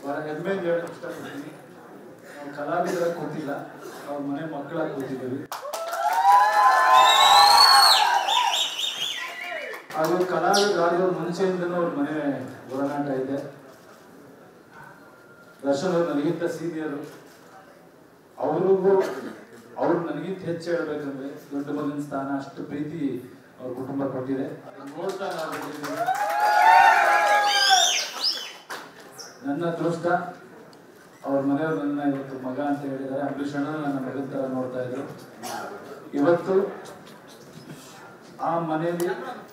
ಬಹಳ ಹೆಮ್ಮೆಯಿಂದ ಹೇಳಕ್ ಇಷ್ಟಪಡ್ತೀನಿ ನಾವು ಕಲಾವಿದರ ಕೂತಿಲ್ಲ ಅವ್ರ ಮನೆ ಮಕ್ಕಳಾಗಿ ಕೂತಿದ್ದೀವಿ ಅದು ಕಲಾವಿದರಾಗೋ ಮುಂಚೆಯಿಂದನೂ ಅವ್ರ ಮನೆ ಒಡನಾಟ ಇದೆ ದರ್ಶನ್ ಅವ್ರು ನನಗಿಂತ ಸೀನಿಯರು ಅವ್ರಿಗೂ ಅವ್ರು ನನಗಿಂತ ಹೆಚ್ಚು ಹೇಳ್ಬೇಕಂದ್ರೆ ದೊಡ್ಡ ಮಗನ ಸ್ಥಾನ ಅಷ್ಟು ಪ್ರೀತಿ ಅವ್ರ ಕುಟುಂಬ ಕೊಟ್ಟಿದೆ ಅದನ್ನ ನೋಡ್ತಾ ನಾವು ಬೆಳೆದಿದ್ದೀವಿ. ನನ್ನ ಅದೃಷ್ಟ ಅವ್ರ ಮನೆಯವ್ರು ನನ್ನ ಇವತ್ತು ಮಗ ಅಂತ ಹೇಳಿದ್ದಾರೆ ಅಂಬರೀಷ್ ಅಣ್ಣ ನನ್ನ ಮಗನ ತರ ನೋಡ್ತಾ ಇದ್ರು ಇವತ್ತು ಆ ಮನೆಯಲ್ಲಿ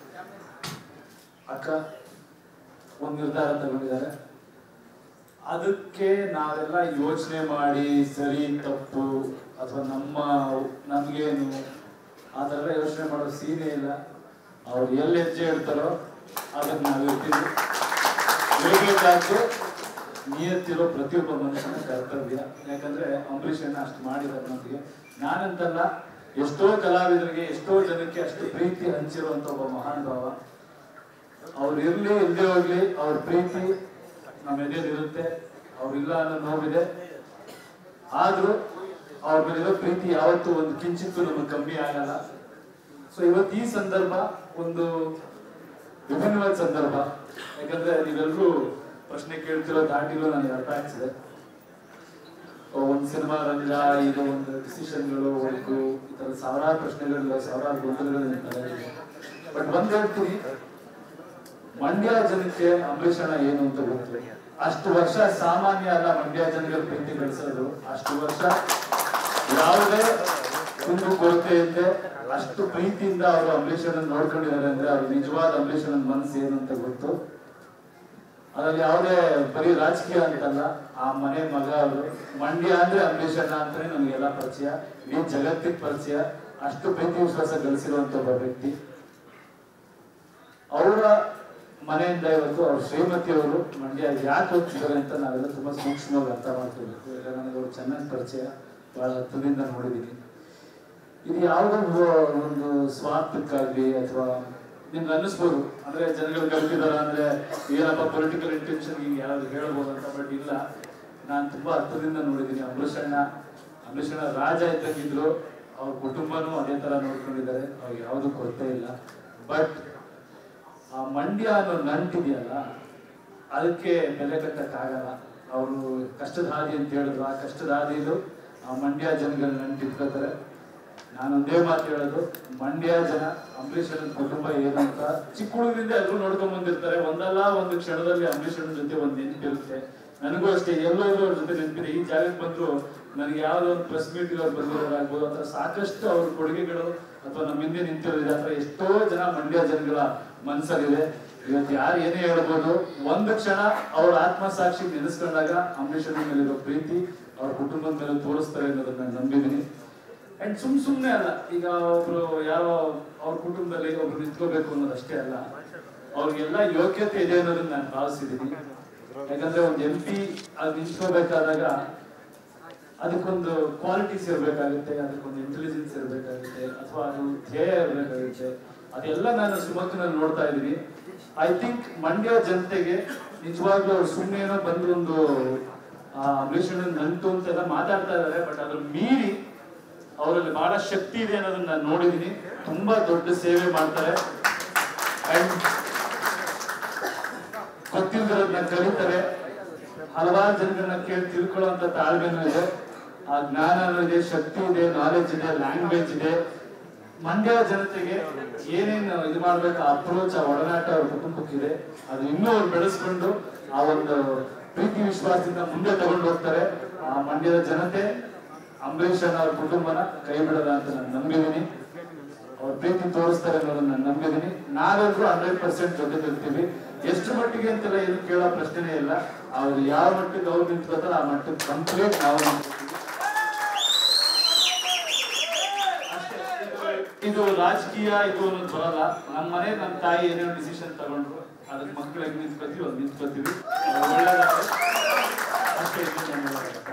ಅಕ್ಕ ಒಂದು ನಿರ್ಧಾರ ತಗೊಂಡಿದ್ದಾರೆ ಅದಕ್ಕೆ ನಾವೆಲ್ಲ ಯೋಚನೆ ಮಾಡಿ ಸರಿ ತಪ್ಪು ಅಥವಾ ನಮ್ಮ ನಮ್ಗೇನು ಆ ಥರ ಯೋಚನೆ ಮಾಡೋ ಸೀನೇ ಇಲ್ಲ ಅವ್ರು ಎಲ್ಲಿ ಹೆಜ್ಜೆ ಇಡ್ತಾರೋ ಅದಕ್ಕೆ ನಾವು ಇರ್ತೀವಿ ಹೇಗೇದಾದ್ರು ನಿಯತ್ತಿರೋ ಪ್ರತಿಯೊಬ್ಬ ಮನುಷ್ಯನ ಕರ್ತವ್ಯ ಯಾಕಂದ್ರೆ ಅಂಬರೀಷ್ ಅಣ್ಣ ಅಷ್ಟು ಮಾಡಿದ್ದಾರೆ ನಮಗೆ ನಾನಂತಲ್ಲ ಎಷ್ಟೋ ಕಲಾವಿದರಿಗೆ ಎಷ್ಟೋ ಜನಕ್ಕೆ ಅಷ್ಟು ಪ್ರೀತಿ ಹಂಚಿರುವಂತ ಒಬ್ಬ ಮಹಾನ್ ಭಾವ ಅವ್ರು ಇರ್ಲಿ ಇಲ್ಲದೆ ಹೋಗ್ಲಿ ಅವ್ರ ಪ್ರೀತಿ ನಮ್ಮ ಎದೆಯಲ್ಲಿ ಇರುತ್ತೆ ಅವ್ರಿಲ್ಲ ಅನ್ನೋ ನೋವಿದೆ ಆದ್ರೂ ಅವ್ರ ಮೇಲಿರೋ ಪ್ರೀತಿ ಯಾವತ್ತೂ ಒಂದು ಕಿಂಚಿತ್ತು ನಮಗೆ ಕಮ್ಮಿ ಆಗಲ್ಲ ಸೊ ಇವತ್ತು ಈ ಸಂದರ್ಭ ಒಂದು ವಿಭಿನ್ನವಾದ ಸಂದರ್ಭ ಯಾಕಂದ್ರೆ ನೀವೆಲ್ಲರೂ ಪ್ರಶ್ನೆ ಕೇಳ್ತಿರೋ ದಾಟಿಲು ನನಗೆ ಅರ್ಥ ಆಗ್ತಿದೆ ಒಂದು ಸಿನಿಮಾ ರಂಗ ಇದು ಒಂದು ಡಿಸಿಷನ್ಗಳು ವರ್ಕು ಈ ತರ ಸಾವಿರಾರು ಪ್ರಶ್ನೆಗಳು ಸಾವಿರಾರು ಗೊಂದಲಗಳು ನಿಂತವೆ ಬಟ್ ಒಂದ್ ಹೇಳ್ತೀನಿ ಮಂಡ್ಯ ಜನಕ್ಕೆ ಅಂಬರೀಷ್ ಅಣ್ಣ ಏನು ಅಂತ ಗೊತ್ತು ಅಷ್ಟು ವರ್ಷ ಸಾಮಾನ್ಯ ಅಲ್ಲ ಮಂಡ್ಯ ಜನಗಳ ಪ್ರೀತಿ ಗಳಿಸೋದು ಅಷ್ಟು ವರ್ಷ ಯಾವುದೇ ಕುಂದು ಕೊರತೆ ಇಲ್ಲದೆ ಅಷ್ಟು ಪ್ರೀತಿಯಿಂದ ಅವರು ಅಂಬರೀಷ್ ಅಣ್ಣ ನೋಡ್ಕೊಂಡಿದ್ದಾರೆ ಅಂದ್ರೆ ಅವ್ರ ನಿಜವಾದ ಅಂಬರೀಷ್ ಅಣ್ಣನ ಮನಸ್ಸು ಏನು ಅಂತ ಗೊತ್ತು ಅದ್ರಲ್ಲಿ ಯಾವುದೇ ಬರೀ ರಾಜಕೀಯ ಅಂತಲ್ಲ ಆ ಮನೆ ಮಗ ಅವರು ಮಂಡ್ಯ ಅಂದ್ರೆ ಅಂಬರೀಷ್ ಅಣ್ಣ ಅಂತಾನೆ ನಮಗೆಲ್ಲ ಪರಿಚಯ ಇಡೀ ಜಗತ್ತಿಗೆ ಪರಿಚಯ ಅಷ್ಟು ಪ್ರೀತಿ ವಿಶ್ವಾಸ ಗಳಿಸಿರುವಂತ ಒಬ್ಬ ವ್ಯಕ್ತಿ ಅವರ ಮನೆಯಿಂದ ಇವತ್ತು ಅವ್ರ ಶ್ರೀಮತಿ ಅವರು ಮಂಡ್ಯ ಯಾಕೆ ಹೋಗ್ತಿದ್ದಾರೆ ಅಂತ ನಾವೆಲ್ಲ ತುಂಬಾ ಸೂಕ್ಷ್ಮವಾಗಿ ಅರ್ಥ ಮಾಡ್ಕೋಬೇಕು ಯಾಕಂದ್ರೆ ನನಗೆ ಅವ್ರು ಚೆನ್ನಾಗಿ ಪರಿಚಯ ಬಹಳ ಹತ್ತದಿಂದ ನೋಡಿದ್ದೀನಿ ಇದು ಯಾವುದೋ ಒಂದು ಸ್ವಾರ್ಥಕ್ಕಾಗ್ಲಿ ಅಥವಾ ನಿಮ್ಗೆ ಅನ್ನಿಸ್ಬೋದು ಅಂದ್ರೆ ಜನಗಳು ಕಲ್ತಿದಾರ ಅಂದ್ರೆ ಏನಪ್ಪ ಪೊಲಿಟಿಕಲ್ ಇಂಟೆನ್ಷನ್ ಹಿಂಗೆ ಯಾರು ಹೇಳ್ಬೋದು ಅಂತ ಬಟ್ ಇಲ್ಲ ನಾನು ತುಂಬಾ ಹತ್ತದಿಂದ ನೋಡಿದ್ದೀನಿ ಅಂಬರೀಷ್ ಅಣ್ಣ ಅಂಬರೀಷ್ ಅಣ್ಣ ರಾಜ ಇದ್ದಂಗಿದ್ರು ಅವ್ರ ಕುಟುಂಬನೂ ಅದೇ ತರ ನೋಡ್ಕೊಂಡಿದ್ದಾರೆ ಅವ್ರಿಗೆ ಯಾವುದು ಕೊರತೆ ಇಲ್ಲ ಬಟ್ ಆ ಮಂಡ್ಯ ಅನ್ನೋ ನಂಟಿದೆಯಲ್ಲ ಅದಕ್ಕೆ ಬೆಲೆ ಕಟ್ಟಕ್ಕಾಗಲ್ಲ ಅವರು ಕಷ್ಟದ ಹಾದಿ ಅಂತ ಹೇಳಿದ್ರು ಆ ಕಷ್ಟದ ಹಾದಿಲು ಆ ಮಂಡ್ಯ ಜನಗಳ ನಂಟಿಟ್ಕೋತಾರೆ ನಾನು ಒಂದೇ ಮಾತು ಹೇಳೋದು ಮಂಡ್ಯ ಜನ ಅಂಬರೀಷ್ ಅಣ್ಣನ ಕುಟುಂಬ ಏನು ಅಂತ ಚಿಕ್ಕ ಹುಡುಗರಿಂದ ಎಲ್ಲರೂ ನೋಡ್ಕೊಂಡ್ ಬಂದಿರ್ತಾರೆ ಒಂದಲ್ಲ ಒಂದು ಕ್ಷಣದಲ್ಲಿ ಅಂಬರೀಷ್ ಅಣ್ಣನ ಜೊತೆ ಒಂದು ನೆನಪಿರುತ್ತೆ ನನಗೂ ಅಷ್ಟೇ ಎಲ್ಲೋ ಎಲ್ಲೋ ಅವ್ರ ಜೊತೆ ನೆನಪಿದೆ ಈ ಜಾಗಕ್ಕೆ ಬಂದ್ರು ನನಗೆ ಯಾವ್ದೋ ಒಂದು ಪ್ರೆಸ್ ಮೀಟ್ ಅವ್ರು ಬಂದಿರೋದಾಗ್ಬೋದು ಅಥವಾ ಸಾಕಷ್ಟು ಅವ್ರ ಕೊಡುಗೆಗಳು ಅಥವಾ ನಮ್ಮ ಹಿಂದೆ ನಿಂತಿರೋದಿದೆ ಅಥವಾ ಎಷ್ಟೋ ಜನ ಮಂಡ್ಯ ಜನಗಳ ಮನಸ್ಸಲ್ಲಿದೆ ಇವತ್ತು ಯಾರು ಏನೇ ಹೇಳ್ಬೋದು ಒಂದು ಕ್ಷಣ ಅವ್ರ ಆತ್ಮಸಾಕ್ಷಿ ನೆನೆಸ್ಕೊಂಡಾಗ ಅಂಬರೀಷ್ ಅಣ್ಣನ ಮೇಲಿರೋ ಪ್ರೀತಿ ಅವ್ರ ಕುಟುಂಬದ ಮೇಲೆ ತೋರಿಸ್ತಾರೆ ಅನ್ನೋದನ್ನ ನಾನು ನಂಬಿದ್ದೀನಿ ಅಂಡ್ ಸುಮ್ ಸುಮ್ನೆ ಅಲ್ಲ ಈಗ ಒಬ್ರು ಯಾರೋ ಅವ್ರ ಕುಟುಂಬದಲ್ಲಿ ಒಬ್ರು ನಿಂತ್ಕೋಬೇಕು ಅನ್ನೋದು ಅಷ್ಟೇ ಅಲ್ಲ ಅವ್ರಿಗೆಲ್ಲ ಯೋಗ್ಯತೆ ಇದೆ ಅನ್ನೋದನ್ನ ನಾನು ಭಾವಿಸಿದ್ದೀನಿ ಯಾಕಂದ್ರೆ ಒಂದು ಎಂ ಪಿ ಅದು ನಿಂತ್ಕೋಬೇಕಾದಾಗ ಅದಕ್ಕೊಂದು ಕ್ವಾಲಿಟೀಸ್ ಇರಬೇಕಾಗುತ್ತೆ ಅದಕ್ಕೊಂದು ಇಂಟೆಲಿಜೆನ್ಸ್ ಇರಬೇಕಾಗುತ್ತೆ ಅಥವಾ ಅದು ಧ್ಯೇಯ ಇರಬೇಕಾಗುತ್ತೆ ಅದೆಲ್ಲ ನಾನು ಸುಮಕ್ಕನಲ್ಲಿ ನೋಡ್ತಾ ಇದ್ದೀನಿ ಐ ಥಿಂಕ್ ಮಂಡ್ಯ ಜನತೆಗೆ ನಿಜವಾಗ್ಲೂ ಅವ್ರು ಸುಮ್ಮನೆ ಏನೋ ಬಂದು ಒಂದು ಆ, ಅಂಬರೀಷ್ ಅಣ್ಣನ್ ನಂಟು ಅಂತೆಲ್ಲ ಮಾತಾಡ್ತಾ ಇದ್ದಾರೆ ಬಟ್ ಅದ್ರ ಮೀರಿ ಅವರಲ್ಲಿ ಬಹಳ ಶಕ್ತಿ ಇದೆ ಅನ್ನೋದನ್ನ ನಾನು ನೋಡಿದ್ದೀನಿ ತುಂಬಾ ದೊಡ್ಡ ಸೇವೆ ಮಾಡ್ತಾರೆ ಅಂಡ್ ಗೊತ್ತಿಲ್ಲದನ್ನ ಕಲಿತಾರೆ ಹಲವಾರು ಜನಗಳನ್ನ ಕೇಳಿ ತಿಳ್ಕೊಳ್ಳುವಂತ ತಾಳ್ಮೆನೂ ಇದೆ ಆ ಜ್ಞಾನನೂ ಇದೆ ಶಕ್ತಿ ಇದೆ ನಾಲೆಜ್ ಇದೆ ಲ್ಯಾಂಗ್ವೇಜ್ ಇದೆ ಮಂಡ್ಯ ಜನತೆಗೆ ಏನೇನು ಇದು ಮಾಡ್ಬೇಕು ಅಪ್ರೋಚ್ ಆ ಒಡನಾಟ ಅವ್ರ ಕುಟುಂಬಕ್ಕಿದೆ ಅದು ಇನ್ನೂ ಅವ್ರು ಬೆಳೆಸ್ಕೊಂಡು ಆ ಒಂದು ಪ್ರೀತಿ ವಿಶ್ವಾಸದಿಂದ ಮುಂದೆ ತಗೊಂಡು ಹೋಗ್ತಾರೆ ಆ ಮಂಡ್ಯದ ಜನತೆ ಅಂಬರೀಷ್ ಅಣ್ಣ ಅವ್ರ ಕುಟುಂಬನ ಕೈ ಬಿಡಲ್ಲ ಅಂತ ನಾನು ನಂಬಿದ್ದೀನಿ ಅವ್ರ ಪ್ರೀತಿ ತೋರಿಸ್ತಾರೆ ಅನ್ನೋದನ್ನ ನಾನು ನಂಬಿದ್ದೀನಿ ನಾವೆಲ್ಲರೂ ಹಂಡ್ರೆಡ್ ಪರ್ಸೆಂಟ್ ಜೊತೆ ನಿಲ್ತೀವಿ ಎಷ್ಟು ಮಟ್ಟಿಗೆ ಅಂತೆಲ್ಲ ಏನು ಕೇಳೋ ಪ್ರಶ್ನೆನೇ ಇಲ್ಲ ಅವ್ರು ಯಾವ ಮಟ್ಟಿಗೆ ಅವ್ರು ನಿಂತ್ಕೋತಾರೆ ಆ ಮಟ್ಟಕ್ಕೆ ಕಂಪ್ಲೀಟ್ ನಾವು ನಿಂತ್ಕೊತೀವಿ. ಅಷ್ಟೇ. ಇದು- ಇದು ರಾಜಕೀಯ ಇದು ಅನ್ನೋದು ಬರಲ್ಲ ನಮ್ಮ ಮನೆ ನಮ್ಮ ತಾಯಿ ಏನೇನೋ ಡಿಸಿಷನ್ ತಗೊಂಡ್ರು ಅದಕ್ಕೆ ಮಕ್ಳು ಹೆಂಗ್ ನಿಂತ್ಕೋತೀವಿ ಅದು ನಿಂತ್ಕೋತೀವಿ ಅವ್ರು ಒಳ್ಳೇದಾದ್ರೆ ಅಷ್ಟೇ ಇದು ನನ್ನ